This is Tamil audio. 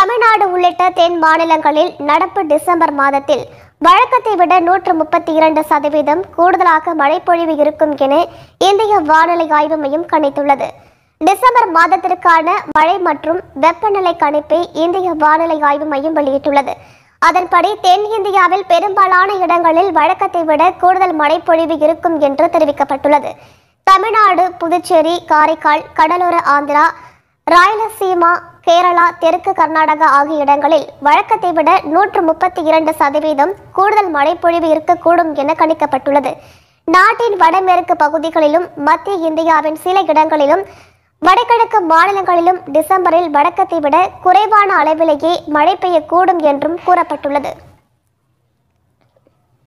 தமிழ்நாடு உள்ளிட்ட தென் மாநிலங்களில் நடப்பு டிசம்பர் மாதத்தில் வழக்கத்தை விட நூற்று முப்பத்தி இரண்டு சதவீதம் கூடுதலாக மழைப்பொழிவு இருக்கும் என இந்திய வானிலை ஆய்வு மையம் கணித்துள்ளது டிசம்பர் மாதத்திற்கான மழை மற்றும் வெப்பநிலை கணிப்பை இந்திய வானிலை ஆய்வு மையம் வெளியிட்டுள்ளது அதன்படி தென் இந்தியாவில் பெரும்பாலான இடங்களில் வழக்கத்தை விட கூடுதல் மழைப்பொழிவு இருக்கும் என்று தெரிவிக்கப்பட்டுள்ளது தமிழ்நாடு புதுச்சேரி காரைக்கால் கடலோர ஆந்திரா ராயலசீமா கேரளா தெற்கு கர்நாடகா ஆகிய இடங்களில் வழக்கத்தை விட நூற்று முப்பத்தி இரண்டு சதவீதம் கூடுதல் மழைப்பொழிவு இருக்கக்கூடும் என கணிக்கப்பட்டுள்ளது நாட்டின் வடமேற்கு பகுதிகளிலும் மத்திய இந்தியாவின் சில இடங்களிலும் வடகிழக்கு மாநிலங்களிலும் டிசம்பரில் வழக்கத்தை விட குறைவான அளவிலேயே மழை பெய்யக்கூடும் என்றும் கூறப்பட்டுள்ளது